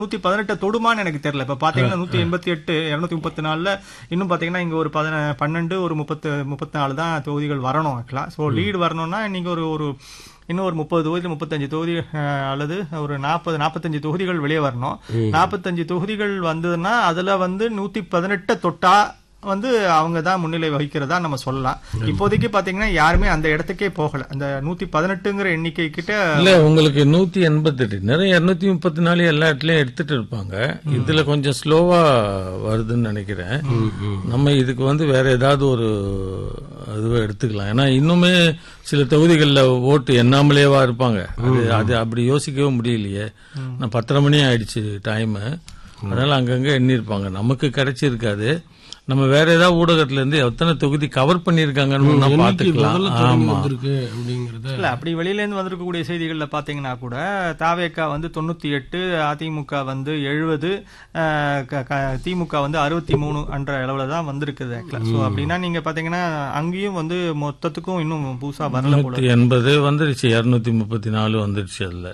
நூத்தி பதினெட்டு தொடுமான்னு எனக்கு தெரியல இப்ப பாத்தீங்கன்னா நூத்தி எண்பத்தி எட்டு இருநூத்தி முப்பத்தி நாலுல இன்னும் பாத்தீங்கன்னா இங்க ஒரு பதின பன்னெண்டு ஒரு முப்பத்து முப்பத்தி நாலு தான் தொகுதிகள் வரணும் ஆக்சுவலா சோ லீடு வரணும்னா நீங்க ஒரு ஒரு இன்னும் ஒரு முப்பது தொகுதி முப்பத்தஞ்சு தொகுதி அஹ், அல்லது ஒரு நாற்பது நாற்பத்தஞ்சு தொகுதிகள் வெளியே வரணும் நாற்பத்தஞ்சு தொகுதிகள் வந்ததுன்னா அதுல வந்து நூத்தி பதினெட்டு தொட்டா வந்து அவங்க தான் முன்னிலை வகிக்கிறதா நம்ம சொல்லலாம் இப்போதைக்கு பாத்தீங்கன்னா யாருமே அந்த இடத்துக்கே போகல அந்த நூத்தி பதினெட்டுங்கிற எண்ணிக்கை கிட்ட இல்ல உங்களுக்கு நூத்தி எண்பத்தி எட்டு நிறைய இருநூத்தி முப்பத்தி நாலு எல்லா இடத்துலயும் எடுத்துட்டு இருப்பாங்க இதுல கொஞ்சம் ஸ்லோவா வருதுன்னு நினைக்கிறேன் நம்ம இதுக்கு வந்து வேற ஏதாவது ஒரு இதுவை எடுத்துக்கலாம் ஏன்னா இன்னுமே சில தொகுதிகளில் ஓட்டு எண்ணாமலேவா இருப்பாங்க அது அது அப்படி யோசிக்கவே முடியலையே நான் பத்தரை மணி ஆயிடுச்சு டைம் அதனால அங்கங்க எண்ணிருப்பாங்க நமக்கு கிடைச்சிருக்காது நம்ம வேற ஏதாவது ஊடகத்துல இருந்து எத்தனை தொகுதி கவர் பண்ணிருக்காங்கன்னு எண்ணிக்கை பாத்துக்கலாம் முதல்ல தொடங்கி ஆமா வந்திருக்கு அப்படிங்கறத இல்ல அப்படி வெளியில இருந்து வந்திருக்கக்கூடிய செய்திகள்ல பாத்தீங்கன்னா கூட தாவேக்கா வந்து தொண்ணூத்தி எட்டு அதிமுக வந்து எழுபது திமுக வந்து அறுபத்தி மூணு என்ற அளவுல தான் வந்திருக்குது ஆக்சுவலா சோ அப்படின்னா நீங்க பாத்தீங்கன்னா அங்கேயும் வந்து மொத்தத்துக்கும் இன்னும் புதுசா வரல போல நூத்தி எண்பது வந்துருச்சு இருநூத்தி முப்பத்தி நாலு வந்துருச்சு அதுல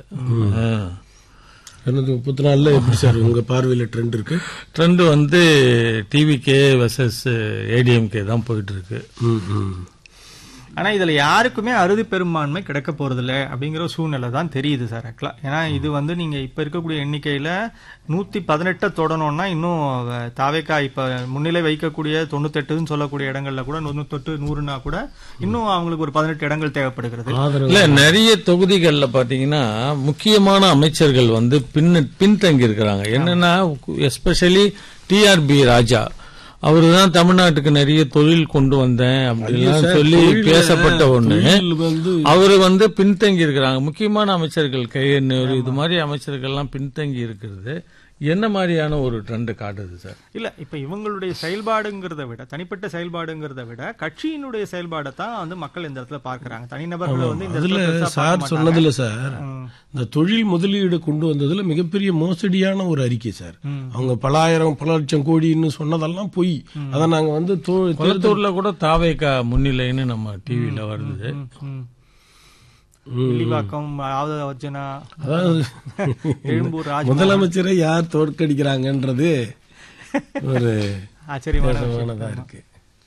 இருநூத்தி முப்பத்தி நாலுல எப்படி சார் உங்க பார்வையில ட்ரெண்ட் இருக்கு ட்ரெண்ட் வந்து டிவிகே வெர்சஸ் ஏடிஎம்கே தான் போயிட்டு இருக்கு ம், ம். ஆனா இதுல யாருக்குமே அறுதி பெரும்பான்மை கிடைக்க போறது இல்ல அப்படிங்கிற ஒரு சூழ்நிலை தான் தெரியுது சார் ஆக்சுவலா ஏன்னா இது வந்து நீங்க இப்ப இருக்கக்கூடிய எண்ணிக்கையில நூத்தி பதினெட்டை தொடணும்னா இன்னும் அஹ், தாவேக்கா இப்ப முன்னிலை வைக்கக்கூடிய தொண்ணூத்தெட்டுன்னு சொல்லக்கூடிய இடங்கள்ல கூட தொண்ணூத்தெட்டு நூறுனா கூட இன்னும் அவங்களுக்கு ஒரு பதினெட்டு இடங்கள் தேவைப்படுகிறது ஆதரவு இல்ல நிறைய தொகுதிகள்ல பாத்தீங்கன்னா முக்கியமான அமைச்சர்கள் வந்து பின் பின்தங்கி இருக்கிறாங்க என்னன்னா எஸ்பெஷலி டிஆர்பி ராஜா அவருதான் தமிழ்நாட்டுக்கு நிறைய தொழில் கொண்டு வந்தேன் அப்படிலாம் சொல்லி பேசப்பட்ட ஒண்ணு தொழில் வந்து அவரு வந்து பின்தங்கி இருக்கிறாங்க முக்கியமான அமைச்சர்கள் கையெண்ணூர் இது மாதிரி அமைச்சர்கள்லாம் பின்தங்கி இருக்கிறது என்ன மாதிரியான ஒரு ட்ரெண்ட் காட்டுது சார் இல்ல இப்ப இவங்களுடைய செயல்பாடுங்கிறத விட தனிப்பட்ட செயல்பாடுங்கிறத விட கட்சியினுடைய செயல்பாடை தான் வந்து மக்கள் இந்த இடத்துல பார்க்கறாங்க தனிநபர்களை வந்து இந்த அதுல இடத்துல பெருசா பார்க்க சார் மாட்டாங்க. சொன்னதுல சார் ம். இந்த தொழில் முதலீடு கொண்டு வந்ததுல மிகப்பெரிய மோசடியான ஒரு அறிக்கை சார் அவங்க பலாயிரம் பல லட்சம் கோடின்னு சொன்னதெல்லாம் பொய் அத நாங்க வந்து தோ- தேர்தல் கொளத்தூர்ல கூட தாவேக்கா முன்னிலைன்னு நம்ம டிவில வருது ம். வில்லிவாக்கம் ஆவத வர்ஜனா அதாவது எழும்பூர் ராஜ் முதலமைச்சரை யார் தோற்கடிக்கிறாங்கன்றது ஒரு ஆச்சரியமான விஷயம். விசேஷமானதா இருக்கு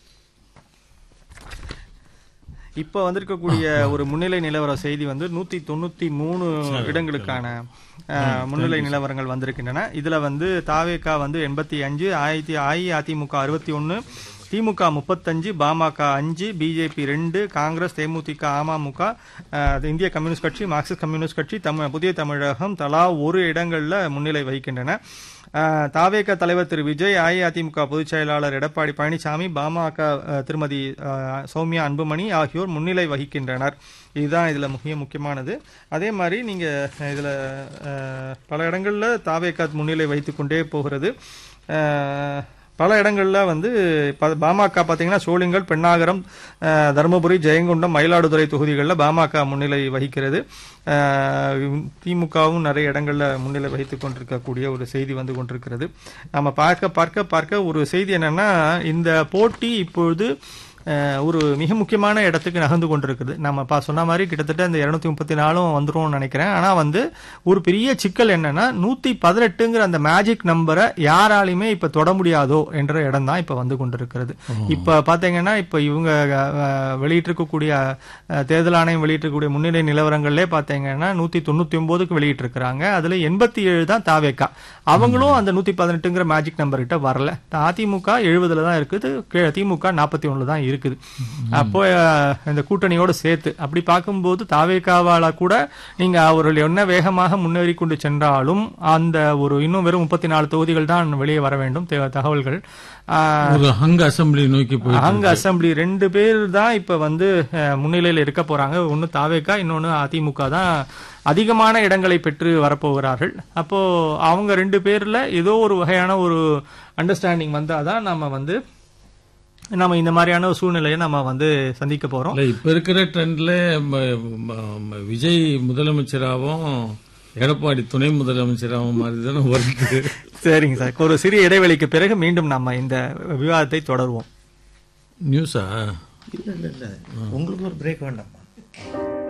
இப்ப வந்திருக்கக்கூடிய ஒரு முன்னிலை நிலவர செய்தி வந்து நூத்தி தொண்ணூத்தி மூணு இடங்களுக்கான அஹ், முன்னிலை நிலவரங்கள் வந்திருக்கின்றன இதுல வந்து தாவேகா வந்து எண்பத்தி அஞ்சு ஆயிரத்தி அஇஅதிமுக அறுபத்தி ஒன்னு திமுக முப்பத்தஞ்சு பாமக அஞ்சு பிஜேபி ரெண்டு காங்கிரஸ் தேமுதிக அமமுக அஹ், அது இந்திய கம்யூனிஸ்ட் கட்சி மார்க்சிஸ்ட் கம்யூனிஸ்ட் கட்சி தமிழ் புதிய தமிழகம் தலா ஒரு இடங்கள்ல முன்னிலை வகிக்கின்றன அஹ், தாவேக தலைவர் திரு விஜய் அஇஅதிமுக பொதுச் செயலாளர் எடப்பாடி பழனிசாமி பாமக அஹ், திருமதி அஹ், சௌமியா அன்புமணி ஆகியோர் முன்னிலை வகிக்கின்றனர் இதுதான் இதுல முக்கிய முக்கியமானது அதே மாதிரி நீங்க இதுல அஹ், பல இடங்கள்ல தாவேக முன்னிலை வைத்துக் கொண்டே போகிறது அஹ், பல இடங்கள்ல வந்து ப- பாமக பாத்தீங்கன்னா சோளிங்கல் பெண்ணாகரம் அஹ், தருமபுரி ஜெயங்கொண்டம் மயிலாடுதுறை தொகுதிகளில் பாமக முன்னிலை வகிக்கிறது அஹ், திமுகவும் நிறைய இடங்கள்ல முன்னிலை வகித்துக் கொண்டிருக்கக்கூடிய ஒரு செய்தி வந்து கொண்டிருக்கிறது நம்ம பார்க்க பார்க்க பார்க்க ஒரு செய்தி என்னன்னா இந்த போட்டி இப்பொழுது அஹ், ஒரு மிக முக்கியமான இடத்துக்கு நகர்ந்து கொண்டிருக்குது நம்ம பா சொன்ன மாதிரி கிட்டத்தட்ட இந்த இருநூத்தி முப்பத்தி நாலும் வந்துரும்னு நினைக்கிறேன் ஆனா வந்து ஒரு பெரிய சிக்கல் என்னன்னா நூத்தி பதினெட்டுங்கிற அந்த மேஜிக் நம்பரை யாராலையுமே இப்ப தொட முடியாதோ என்ற இடம் தான் இப்ப வந்து கொண்டிருக்கிறது இப்ப பாத்தீங்கன்னா இப்ப இவங்க அஹ், வெளியிட்டிருக்கக்கூடிய அஹ், தேர்தல் ஆணையம் வெளியிட்டிருக்கக்கூடிய முன்னிலை நிலவரங்கள்லே பாத்தீங்கன்னா நூத்தி தொண்ணூத்தி ஒன்பதுக்கு வெளியிட்டிருக்கிறாங்க அதுல எண்பத்தி ஏழு தான் தாவேக்கா அவங்களும் அந்த நூத்தி பதினெட்டுங்கிற மேஜிக் நம்பர் கிட்ட வரல அதிமுக எழுபதுல தான் இருக்குது கீழே திமுக நாற்பத்தி ஒண்ணுல தான் இருக்குது அப்போ அஹ், இந்த கூட்டணியோட சேர்த்து அப்படி பார்க்கும்போது தாவேக்காவால கூட நீங்க அவர்கள் என்ன வேகமாக முன்னேறி கொண்டு சென்றாலும் அந்த ஒரு இன்னும் வெறும் முப்பத்தி நாலு தொகுதிகள் தான் வெளியே வர வேண்டும் தே- தகவல்கள் ஆஹ், ஒரு ஹங் அசம்பிளி நோக்கி போய் அங்க அசெம்பிளி ரெண்டு பேர் தான் இப்ப வந்து அஹ், முன்னிலையில் இருக்க போறாங்க ஒன்னு தாவேக்கா இன்னொன்னு அதிமுக தான் அதிகமான இடங்களை பெற்று வரப்போகிறார்கள் அப்போ அவங்க ரெண்டு பேர்ல ஏதோ ஒரு வகையான ஒரு அண்டர்ஸ்டாண்டிங் வந்தாதான் நம்ம வந்து நம்ம இந்த மாதிரியான ஒரு சூழ்நிலையை நம்ம வந்து சந்திக்க போறோம் இல்ல இப்ப இருக்கிற ட்ரெண்ட்ல விஜய் முதலமைச்சராகவும் எடப்பாடி துணை முதலமைச்சராகவும் மாதிரி தானே வருது சரிங்க சார் ஒரு சிறிய இடைவெளிக்கு பிறகு மீண்டும் நம்ம இந்த விவாதத்தை தொடருவோம் நியூஸா இல்ல இல்ல இல்ல உங்களுக்கு ஒரு பிரேக் வேண்டாமா